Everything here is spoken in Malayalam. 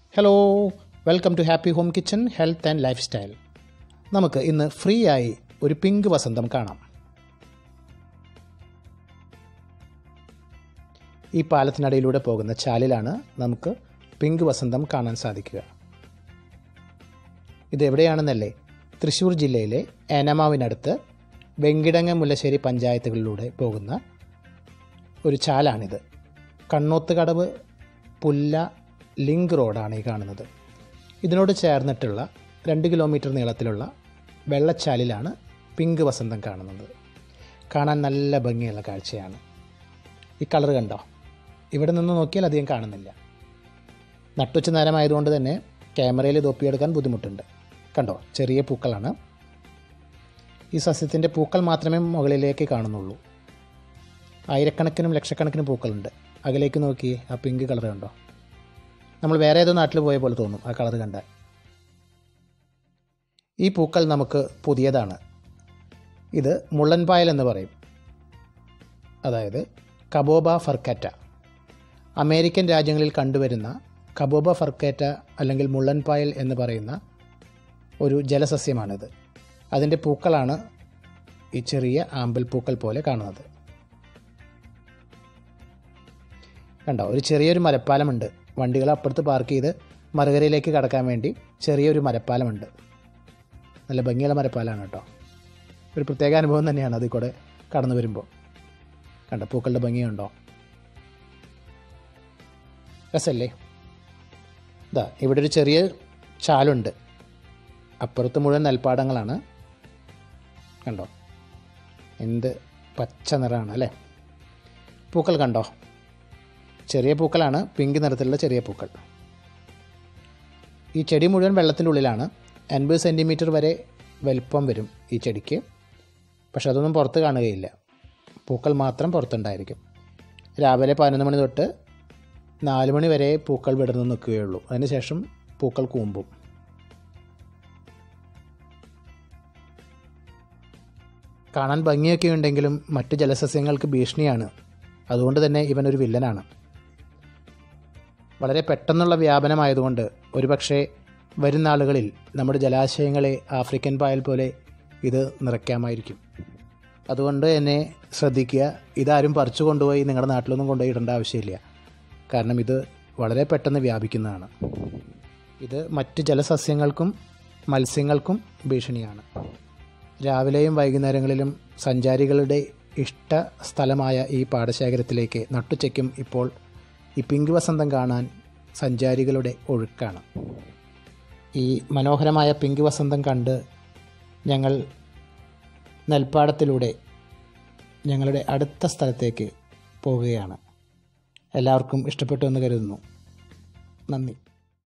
hello welcome to happy home kitchen health and lifestyle നമുക്ക് ഇന്ന് ഫ്രീ ആയി ഒരു പിങ്ക് വസന്തം കാണാം ഈ പാലത്തിനടിയിലൂടെ പോകുന്ന ചാലിലാണ് നമുക്ക് പിങ്ക് വസന്തം കാണാൻ സാധിക്കുക ഇത് എവിടെയാണെന്നല്ലേ തൃശ്ശൂർ ജില്ലയിലെ ഏനമാവിനടുത്ത് വെങ്കിടങ്ങ മുല്ലശ്ശേരി പഞ്ചായത്തുകളിലൂടെ പോകുന്ന ഒരു ചാലാണിത് കണ്ണോത്തുകടവ് പുല്ല ലിങ്ക് റോഡാണ് ഈ കാണുന്നത് ഇതിനോട് ചേർന്നിട്ടുള്ള രണ്ട് കിലോമീറ്റർ നീളത്തിലുള്ള വെള്ളച്ചാലിലാണ് പിങ്ക് വസന്തം കാണുന്നത് കാണാൻ നല്ല ഭംഗിയുള്ള കാഴ്ചയാണ് ഈ കളർ കണ്ടോ ഇവിടെ നിന്ന് നോക്കിയാൽ അധികം കാണുന്നില്ല നട്ടുച്ച നേരമായതുകൊണ്ട് തന്നെ ക്യാമറയിൽ ഇത് ഒപ്പിയെടുക്കാൻ ബുദ്ധിമുട്ടുണ്ട് കണ്ടോ ചെറിയ പൂക്കളാണ് ഈ സസ്യത്തിൻ്റെ പൂക്കൾ മാത്രമേ മുകളിലേക്ക് കാണുന്നുള്ളൂ ആയിരക്കണക്കിനും ലക്ഷക്കണക്കിനും പൂക്കളുണ്ട് അകലേക്ക് നോക്കി ആ പിങ്ക് കളർ കണ്ടോ നമ്മൾ വേറെ ഏതോ നാട്ടിൽ പോയ പോലെ തോന്നും ആ കളർ കണ്ടാൽ ഈ പൂക്കൾ നമുക്ക് പുതിയതാണ് ഇത് മുള്ളൻപായൽ എന്ന് പറയും അതായത് കബോബ ഫർക്കാറ്റ അമേരിക്കൻ രാജ്യങ്ങളിൽ കണ്ടുവരുന്ന കബോബ ഫർക്കാറ്റ അല്ലെങ്കിൽ മുള്ളൻപായൽ എന്ന് പറയുന്ന ഒരു ജലസസ്യമാണിത് അതിൻ്റെ പൂക്കളാണ് ഈ ചെറിയ ആമ്പൽ പൂക്കൾ പോലെ കാണുന്നത് കണ്ടോ ഒരു ചെറിയൊരു മരപ്പാലമുണ്ട് വണ്ടികൾ അപ്പുറത്ത് പാർക്ക് ചെയ്ത് മറുകരയിലേക്ക് കടക്കാൻ വേണ്ടി ചെറിയൊരു മരപ്പാലമുണ്ട് നല്ല ഭംഗിയുള്ള മരപ്പാലമാണ് കേട്ടോ ഒരു പ്രത്യേക അനുഭവം തന്നെയാണ് അതിൽ കൂടെ കടന്നു വരുമ്പോൾ കണ്ടോ പൂക്കളുടെ ഭംഗിയുണ്ടോ രസല്ലേ ഇതാ ഇവിടെ ഒരു ചെറിയ ചാലുണ്ട് അപ്പുറത്ത് മുഴുവൻ നെൽപ്പാടങ്ങളാണ് കണ്ടോ എന്ത് പച്ച നിറമാണ് അല്ലേ പൂക്കൾ കണ്ടോ ചെറിയ പൂക്കളാണ് പിങ്ക് നിറത്തിലുള്ള ചെറിയ പൂക്കൾ ഈ ചെടി മുഴുവൻ വെള്ളത്തിൻ്റെ ഉള്ളിലാണ് അൻപത് സെൻറ്റിമീറ്റർ വരെ വലിപ്പം വരും ഈ ചെടിക്ക് പക്ഷെ അതൊന്നും പുറത്ത് കാണുകയില്ല പൂക്കൾ മാത്രം പുറത്തുണ്ടായിരിക്കും രാവിലെ പതിനൊന്ന് മണി തൊട്ട് നാല് മണി വരെ പൂക്കൾ വിടർന്ന് നിൽക്കുകയുള്ളൂ അതിനുശേഷം പൂക്കൾ കൂമ്പും കാണാൻ ഭംഗിയൊക്കെ ഉണ്ടെങ്കിലും മറ്റ് ജലസസ്യങ്ങൾക്ക് ഭീഷണിയാണ് അതുകൊണ്ട് തന്നെ ഇവനൊരു വില്ലനാണ് വളരെ പെട്ടെന്നുള്ള വ്യാപനമായതുകൊണ്ട് ഒരുപക്ഷെ വരുന്ന ആളുകളിൽ നമ്മുടെ ജലാശയങ്ങളെ ആഫ്രിക്കൻ പായൽ പോലെ ഇത് നിറയ്ക്കാമായിരിക്കും അതുകൊണ്ട് തന്നെ ശ്രദ്ധിക്കുക ഇതാരും പറിച്ചു കൊണ്ടുപോയി നിങ്ങളുടെ നാട്ടിലൊന്നും കൊണ്ടുപോയി ഇടേണ്ട ആവശ്യമില്ല കാരണം ഇത് വളരെ പെട്ടെന്ന് വ്യാപിക്കുന്നതാണ് ഇത് മറ്റ് ജലസസ്യങ്ങൾക്കും മത്സ്യങ്ങൾക്കും ഭീഷണിയാണ് രാവിലെയും വൈകുന്നേരങ്ങളിലും സഞ്ചാരികളുടെ ഇഷ്ട സ്ഥലമായ ഈ പാടശേഖരത്തിലേക്ക് നട്ടുച്ചയ്ക്കും ഇപ്പോൾ ഈ പിങ്ക് വസന്തം കാണാൻ സഞ്ചാരികളുടെ ഒഴുക്കാണ് ഈ മനോഹരമായ പിങ്ക് വസന്തം കണ്ട് ഞങ്ങൾ നെൽപ്പാടത്തിലൂടെ ഞങ്ങളുടെ അടുത്ത സ്ഥലത്തേക്ക് പോവുകയാണ് എല്ലാവർക്കും ഇഷ്ടപ്പെട്ടു എന്ന് കരുതുന്നു നന്ദി